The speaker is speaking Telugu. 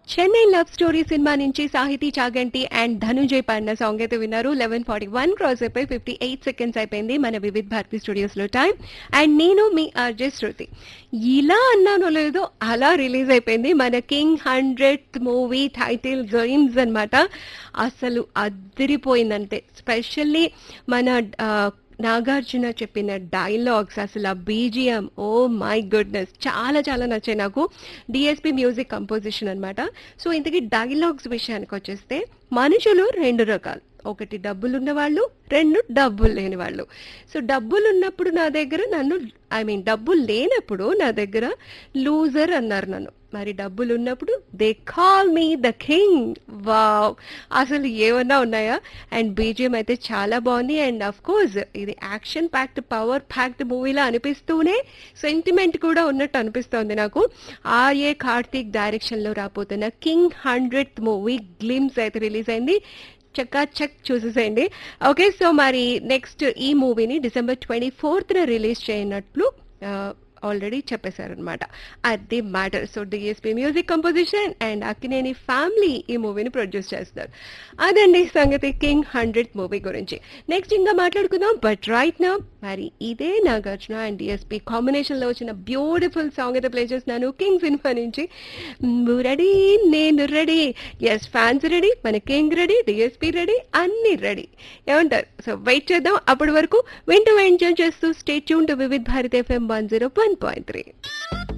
చెన్నై లవ్ స్టోరీ సినిమా నుంచి సాహితీ చాగంటి అండ్ ధనుంజయ్ పాడిన సాంగ్ అయితే విన్నారు లెవెన్ ఫార్టీ వన్ క్రాస్ అయిపోయి ఫిఫ్టీ ఎయిట్ సెకండ్స్ అయిపోయింది మన వివిధ్ భారతి స్టూడియోస్ లో టైం అండ్ నేను మీ ఆర్జే శృతి ఇలా అన్నానో లేదో అలా రిలీజ్ అయిపోయింది మన king hundred movie title games అన్నమాట అసలు అదిరిపోయిందంతే స్పెషల్లీ మన ఆ, నాగార్జున చెప్పిన డైలాగ్స్ అసలు ఆ బీజిఎం ఓ మై గుడ్నెస్ చాలా చాలా నచ్చాయి నాకు డిఎస్పి మ్యూజిక్ కంపోజిషన్ అన్నమాట సో ఇంతకీ డైలాగ్స్ విషయానికి వచ్చేస్తే మనుషులు రెండు రకాలు ఒకటి డబ్బులు ఉన్న వాళ్ళు రెండు డబ్బులు లేని వాళ్ళు సో డబ్బులు ఉన్నప్పుడు నా దగ్గర నన్ను ఐ మీన్ డబ్బులు లేనప్పుడు నా దగ్గర లూజర్ అన్నారు నన్ను మరి డబ్బులు ఉన్నప్పుడు they call me the king wow అసలు ఏమన్నా ఉన్నాయా అండ్ బీజిఎం అయితే చాలా బాగుంది అండ్ అఫ్ కోర్స్ ఇది యాక్షన్ ప్యాక్డ్ పవర్ ప్యాక్డ్ మూవీలా అనిపిస్తూనే సెంటిమెంట్ కూడా ఉన్నట్టు అనిపిస్తోంది నాకు ఆర్ఏ కార్తీక్ డైరెక్షన్ లో రాబోతున్న కింగ్ హండ్రెడ్ మూవీ గ్లిమ్స్ అయితే రిలీజ్ అయింది చక్కా చెక్ చూసేసేయండి ఓకే సో మరి నెక్స్ట్ ఈ మూవీని డిసెంబర్ ట్వంటీ ఫోర్త్న రిలీజ్ చేయనట్లు ఆల్రెడీ చెప్పేశారనమాట అది matter so DSP music composition and Akkineni family ఈ మూవీని ప్రొడ్యూస్ చేస్తారు అదండి సంగతి కింగ్ హండ్రెడ్ మూవీ గురించి నెక్స్ట్ ఇంకా మాట్లాడుకుందాం బట్ రైట్ నా మరి ఇదే నాగార్జున అండ్ డిఎస్పి కాంబినేషన్ లో వచ్చిన బ్యూటిఫుల్ సాంగ్ అయితే ప్లే చేస్తున్నాను కింగ్ సినిమా నుంచి రెడీ నేను రెడీ ఎస్ ఫ్యాన్స్ రెడీ మన కింగ్ రెడీ డిఎస్పి రెడీ అన్ని రెడీ ఏమంటారు సో వెయిట్ చేద్దాం అప్పటి వరకు వింటూ ఎంజాయ్ చేస్తూ stay tuned to Vividh Bharat FM one zero one point three